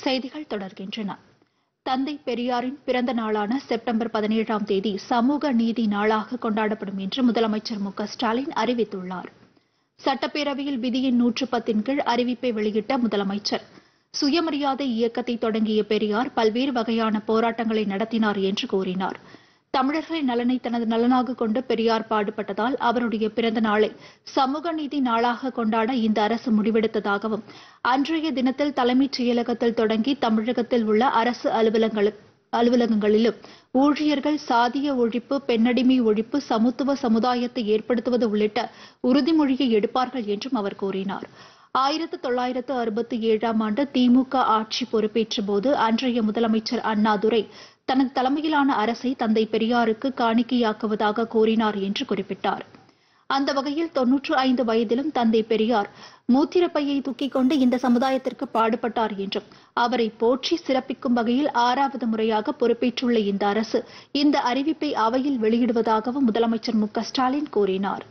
செய்திகள் தொடர்கின்றன தந்தை பெரியாரின் பிறந்த நாளான செப்டம்பர் பதினேழாம் தேதி சமூக நீதி நாளாக கொண்டாடப்படும் என்று முதலமைச்சர் மு க ஸ்டாலின் அறிவித்துள்ளார் சட்டப்பேரவையில் விதியின் நூற்று பத்தின் கீழ் அறிவிப்பை வெளியிட்ட முதலமைச்சர் சுயமரியாதை இயக்கத்தை தொடங்கிய பெரியார் பல்வேறு வகையான போராட்டங்களை நடத்தினார் என்று கூறினார் தமிழர்களின் நலனை தனது நலனாக கொண்டு பெரியார் பாடுபட்டதால் அவருடைய பிறந்த நாளை சமூக நீதி நாளாக கொண்டாட இந்த அரசு முடிவெடுத்ததாகவும் அன்றைய தினத்தில் தலைமைச் செயலகத்தில் தொடங்கி தமிழகத்தில் உள்ள அரசு அலுவலங்களுக்கு அலுவலகங்களிலும் ஊழியர்கள் சாதிய ஒழிப்பு பெண்ணடிமை ஒழிப்பு சமத்துவ சமுதாயத்தை ஏற்படுத்துவது உள்ளிட்ட உறுதிமொழியை எடுப்பார்கள் என்றும் அவர் கூறினார் ஆயிரத்து தொள்ளாயிரத்து அறுபத்தி ஏழாம் ஆண்டு திமுக ஆட்சி பொறுப்பேற்ற போது அன்றைய முதலமைச்சர் அண்ணாதுரை தனது தலைமையிலான அரசை தந்தை பெரியாருக்கு காணிக்கையாக்குவதாக கூறினார் என்று குறிப்பிட்டார் அந்த வகையில் தொன்னூற்று ஐந்து வயதிலும் தந்தை பெரியார் மூத்திரப்பையை தூக்கிக் கொண்டு இந்த சமுதாயத்திற்கு பாடுபட்டார் என்றும் அவரை போற்றி சிறப்பிக்கும் வகையில் ஆறாவது முறையாக பொறுப்பேற்றுள்ள இந்த அரசு இந்த அறிவிப்பை அவையில் வெளியிடுவதாகவும் முதலமைச்சர் மு க ஸ்டாலின் கூறினார்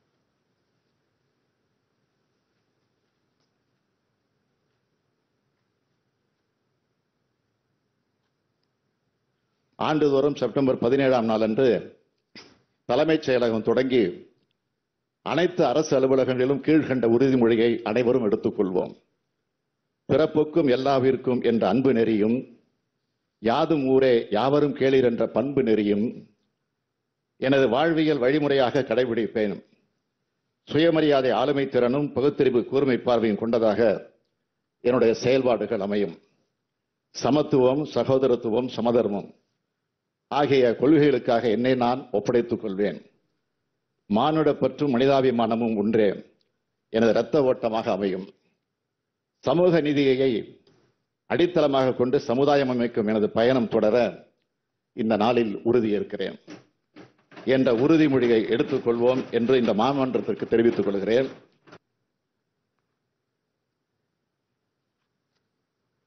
ஆண்டுதோறும் செப்டம்பர் பதினேழாம் நாளன்று தலைமைச் செயலகம் தொடங்கி அனைத்து அரசு அலுவலகங்களிலும் கீழ்கண்ட உறுதிமொழியை அனைவரும் எடுத்துக்கொள்வோம் பிறப்புக்கும் எல்லாவிற்கும் என்ற அன்பு நெறியும் யாதும் ஊரே யாவரும் கேளீர் என்ற பண்பு நெறியும் எனது வாழ்வியல் வழிமுறையாக கடைபிடிப்பேன் சுயமரியாதை ஆளுமை திறனும் பகுத்தறிவு கூர்மை பார்வையும் கொண்டதாக என்னுடைய செயல்பாடுகள் அமையும் சமத்துவம் சகோதரத்துவம் சமதர்மம் ஆகிய கொள்கைகளுக்காக என்னை நான் ஒப்படைத்துக் கொள்வேன் மானுட பற்றும் மனிதாபிமானமும் ஒன்றே எனது இரத்த ஓட்டமாக அமையும் சமூக நீதியை அடித்தளமாக கொண்டு சமுதாயம் அமைக்கும் எனது பயணம் தொடர இந்த நாளில் உறுதியேற்கிறேன் என்ற உறுதிமொழியை எடுத்துக்கொள்வோம் என்று இந்த மாமன்றத்திற்கு தெரிவித்துக் கொள்கிறேன்